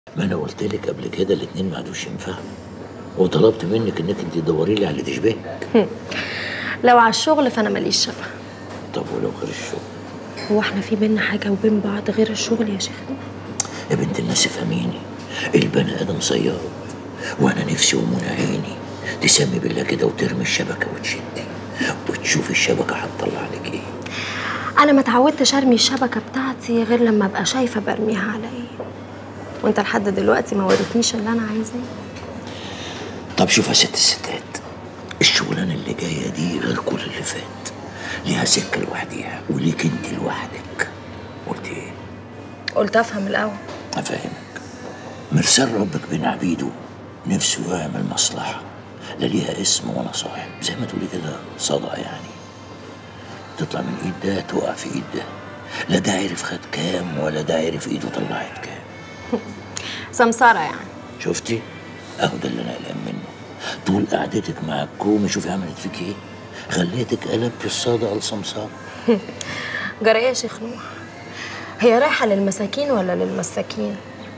ما انا قلت لك قبل كده الاتنين ما عادوش ينفعوا وطلبت منك انك انت تدوري لي على اللي تشبهك لو على الشغل فانا ماليش شبه طب ولو غير الشغل هو احنا في بينا حاجه وبين بعض غير الشغل يا شيخ يا بنت الناس افهميني البني ادم صياد وانا نفسي ومنى عيني تسمي بالله كده وترمي الشبكه وتشدي وتشوفي الشبكه هتطلع لك ايه انا ما اتعودتش ارمي الشبكه بتاعتي غير لما ابقى شايفه برميها على ايه وانت لحد دلوقتي ما وريتنيش اللي انا عايزاه طب شوف يا ست الستات الشغلانه اللي جايه دي غير كل اللي فات ليها سكه لوحديها وليك انت لوحدك قلت ايه قلت افهم الاول افهمك مرسال ربك بين عبيده نفسه يعمل مصلحه لا ليها اسم ولا صاحب زي ما تقولي كده صدقه يعني تطلع من ايد ده تقع في ايد ده لا ده عرف خد كام ولا ده عرف ايده طلعت كام سمساره يعني شفتي اهو ده اللي انا قلقان منه طول قعدتك مع الكومي شوفي عملت فيك ايه خليتك قلبت الصدقه لصمصار جرى ايه يا شيخ نوح هي رايحه للمساكين ولا للمساكين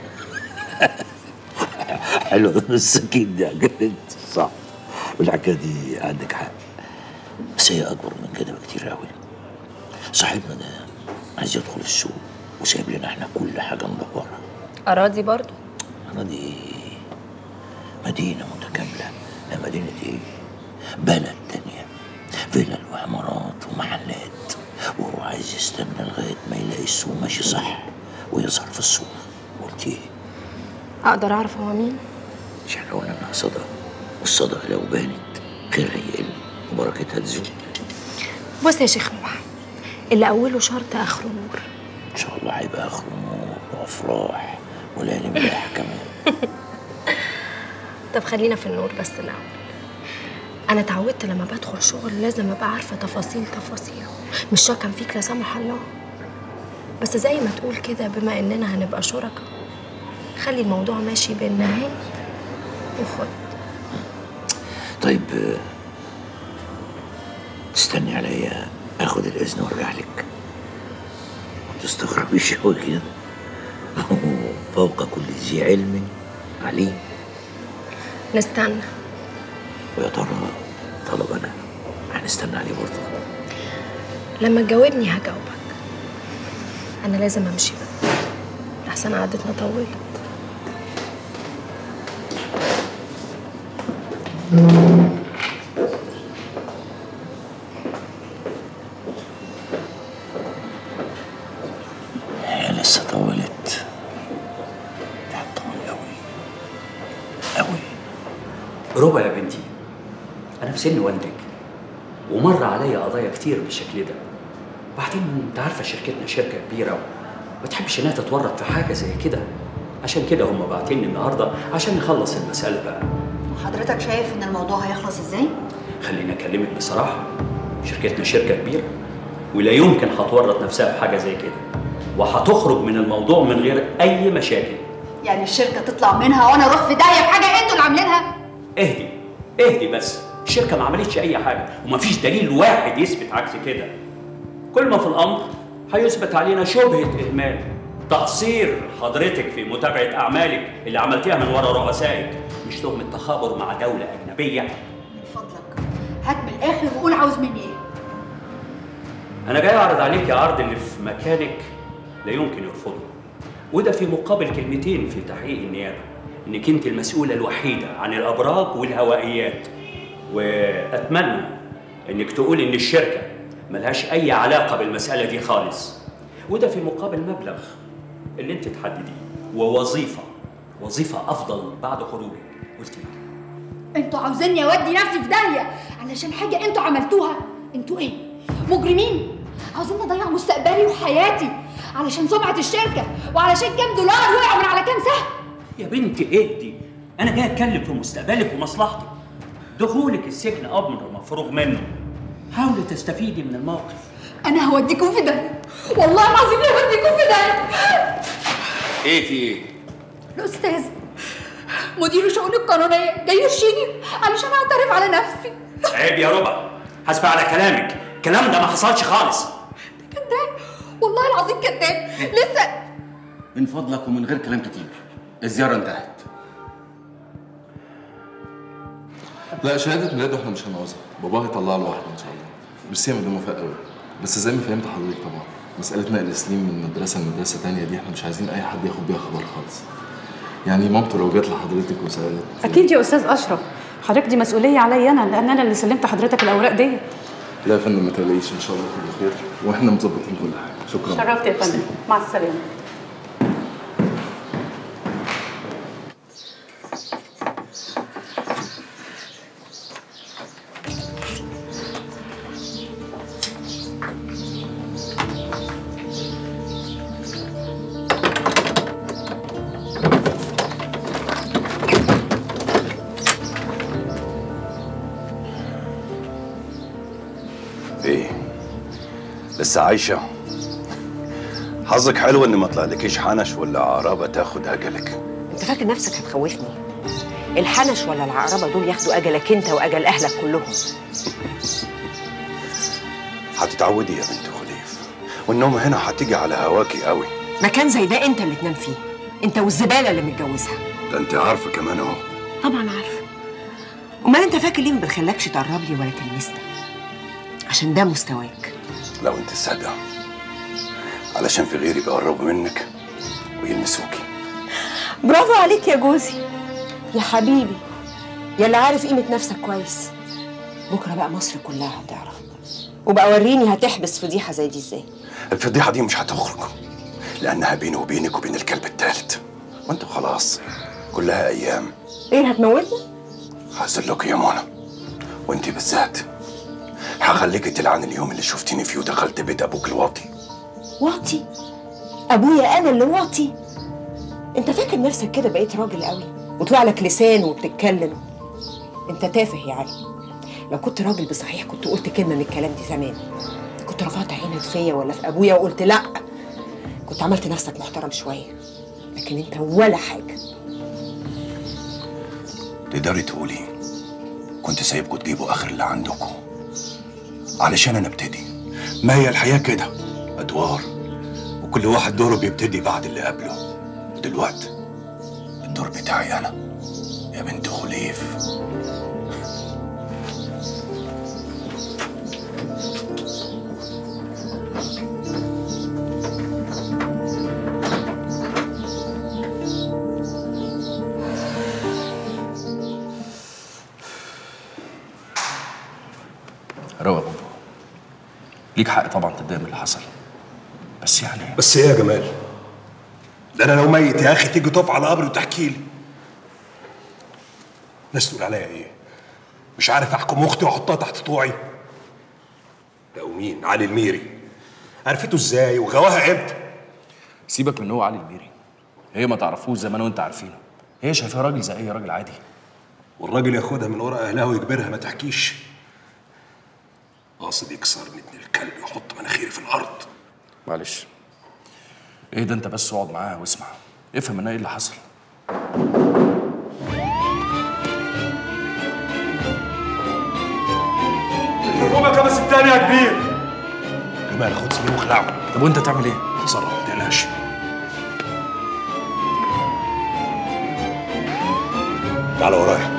حلو السكين دي عجبت صح والحكايه دي عندك حق بس هي اكبر من كده بكتير قوي صاحبنا ده عايز يدخل السوق وسايب لنا احنا كل حاجه ندورها اراضي برضو انا دي مدينه متكامله لا مدينه ايه بلد تانية فيلل وعمارات ومحلات وهو عايز يستنى لغايه ما يلاقي السوق ماشي صح ويظهر في السوق قلت ايه اقدر اعرف هو مين مش احنا قلنا انها صدقه والصدقه لو بانت خيرها يقل وبركتها تزول بص يا شيخ نوح اللي اوله شرط اخره نور ان شاء الله هيبقى اخر نور وافراح وليالي ملاح كمان طب خلينا في النور بس الاول انا اتعودت لما بدخل شغل لازم ابقى عارفه تفاصيل تفاصيله مش شاكا فيك لا سمح الله بس زي ما تقول كده بما اننا هنبقى شركاء خلي الموضوع ماشي بينا اهي وخد طيب آه، تستني عليا اخد الاذن وارجع لك ما تستغربيش قوي كده فوق كل ذي علم عليم نستنى ويا ترى طلبنا هنستنى عليه برضه لما تجاوبني هجاوبك انا لازم امشي بقى لحسن قعدتنا طولت هي لسه طولت دي هتطول قوي قوي ربع يا بنتي انا في سن والدك ومر عليا قضايا كتير بالشكل ده بعدين انت عارفه شركتنا شركه كبيره ما تحبش انها تتورط في حاجه زي كده عشان كده هم باعتيني النهارده عشان نخلص المساله بقى وحضرتك شايف ان الموضوع هيخلص ازاي؟ خليني اكلمك بصراحه شركتنا شركه كبيره ولا يمكن هتورط نفسها في حاجه زي كده وهتخرج من الموضوع من غير اي مشاكل يعني الشركه تطلع منها وانا اروح في داهيه في حاجه انتوا اللي عاملينها؟ اهدي اهدي بس الشركه ما عملتش اي حاجه ومفيش دليل واحد يثبت عكس كده كل ما في الامر هيثبت علينا شبهه اهمال تقصير حضرتك في متابعه اعمالك اللي عملتيها من وراء رؤسائك مش تهمه تخابر مع دوله اجنبيه من فضلك هات من الاخر وقول عاوز مني ايه؟ انا جاي اعرض عليك عرض اللي في مكانك لا يمكن يرفضه وده في مقابل كلمتين في تحقيق النيابه انك انت المسؤوله الوحيده عن الابراج والهوائيات واتمنى انك تقول ان الشركه ملهاش اي علاقه بالمساله دي خالص وده في مقابل مبلغ اللي انت تحدديه ووظيفه وظيفه افضل بعد خروجك قلت ايه انتوا عاوزيني اودي نفسي في داهيه علشان حاجه انتوا عملتوها انتوا ايه؟ مجرمين عاوزين اضيع مستقبلي وحياتي علشان سمعه الشركه وعلشان كام دولار وقعوا من على كام سهم يا بنتي اهدي انا جاي اتكلم في مستقبلك ومصلحتك دخولك السجن امر مفروغ منه حاولي تستفيدي من الموقف انا هوديكم في داهيه والله العظيم هوديكم في داهيه ايه في ايه؟ الاستاذ مدير الشؤون القانونيه جاي يرشيني علشان اعترف على نفسي عيب يا ربع حسب على كلامك الكلام ده ما حصلش خالص كذاب والله العظيم كذاب لسه من فضلك ومن غير كلام كتير الزياره انتهت لا شهاده ميلاده احنا مش هنعوزها بابا هيطلعها لوحده ان شاء الله بس هي مدام وفاء قوي بس زي ما فهمت حضرتك طبعا مساله نقل سليم من مدرسه لمدرسه تانية دي احنا مش عايزين اي حد ياخد بيها خبر خالص يعني مامته لو جت لحضرتك وسالت اكيد يا استاذ اشرف حضرتك دي مسؤوليه عليا انا لان انا اللي سلمت حضرتك الاوراق ديت لا يا فندم ما تقلقيش ان شاء الله كله خير واحنا مظبطين كل حاجه شكرا شرفت يا فندم مع السلامه ايه لسه عايشة حظك حلو ان ما طلعلكيش حنش ولا عقربة تاخد اجلك انت فاكر نفسك هتخوفني الحنش ولا العقربه دول ياخدوا اجلك انت واجل اهلك كلهم هتتعودي يا بنت خليف والنوم هنا هتيجي على هواكي قوي مكان زي ده انت اللي تنام فيه انت والزباله اللي متجوزها ده انت عارفة كمان اهو طبعا عارفه امال انت فاكر ليه ما بتخلكش تقرب لي ولا تلمسني عشان ده مستواك لو انت صادقة علشان في غيري بيقربوا منك ويلمسوكي برافو عليك يا جوزي يا حبيبي يا اللي عارف قيمه نفسك كويس بكره بقى مصر كلها هتعرف وبقى وريني هتحبس فضيحه زي دي ازاي الفضيحة دي مش هتخرج لأنها بيني وبينك وبين الكلب التالت وانتوا خلاص كلها أيام ايه هتموتني هسلك يا منى وانت بالذات هخليكي تلعن اليوم اللي شفتيني فيه ودخلت بيت ابوك الواطي واطي ابويا انا اللي واطي انت فاكر نفسك كده بقيت راجل قوي وطلع لك لسان وبتتكلم انت تافه يا علي لو كنت راجل بصحيح كنت قلت كلمه من الكلام دي زمان كنت رفعت عينك فيا ولا في ابويا وقلت لا كنت عملت نفسك محترم شويه لكن انت ولا حاجه تقدري تقولي كنت سايبكم تجيبوا اخر اللي عندكم علشان انا ابتدي ما هي الحياه كده ادوار وكل واحد دوره بيبتدي بعد اللي قبله ودلوقتي الدور بتاعي انا يا بنت خليف روق يا بابا ليك حق طبعا تتضايق من اللي حصل بس يعني بس ايه يا جمال ده انا لو ميت يا اخي تيجي تقف على قبري وتحكي لي الناس تقول عليا ايه مش عارف احكم اختي واحطها تحت طوعي لا ومين علي الميري عرفته ازاي وغواها امتى سيبك من هو علي الميري هي ما تعرفوش زي ما انا وانت عارفينه هي شايفاه راجل زي اي راجل عادي والراجل ياخدها من ورا اهلها ويجبرها ما تحكيش قاصد يكسرني ابن الكلب يحط مناخيري في الارض معلش ايه ده انت بس اقعد معاها واسمع افهم منها ايه اللي حصل الربع كبس التاني يا كبير جمال خد سليم وخلعه طب وانت تعمل ايه اتصرف ما تقلقش تعال ورايا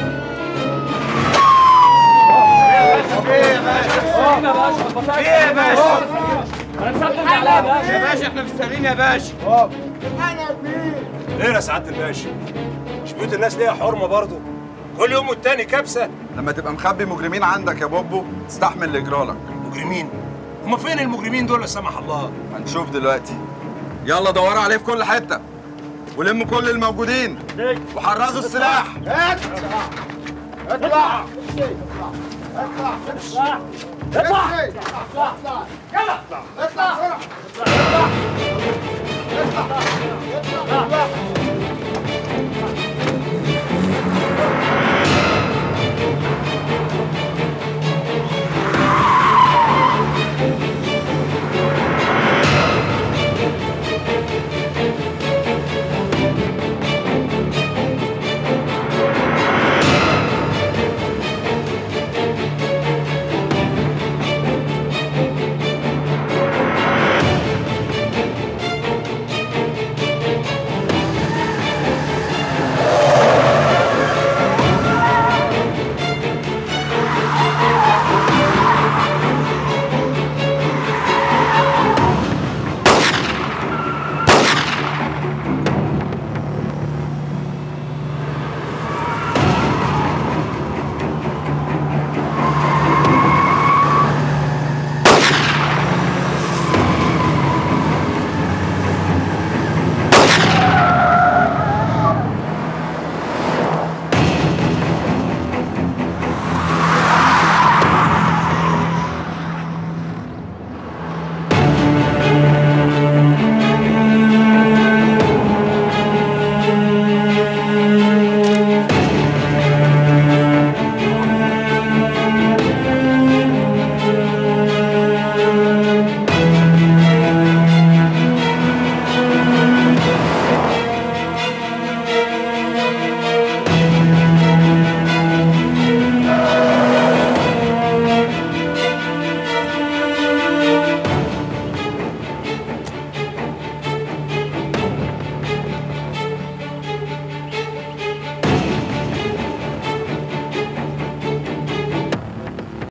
ايه يا سعاده الباشا مش بيوت الناس ليها حرمه برضه كل يوم والتاني كبسه لما تبقى مخبي مجرمين عندك يا بوبو تستحمل اللي يجرالك مجرمين هما فين المجرمين دول لا سمح الله هنشوف دلوقتي يلا دوروا عليه في كل حته ولموا كل الموجودين وحرزوا السلاح اطلع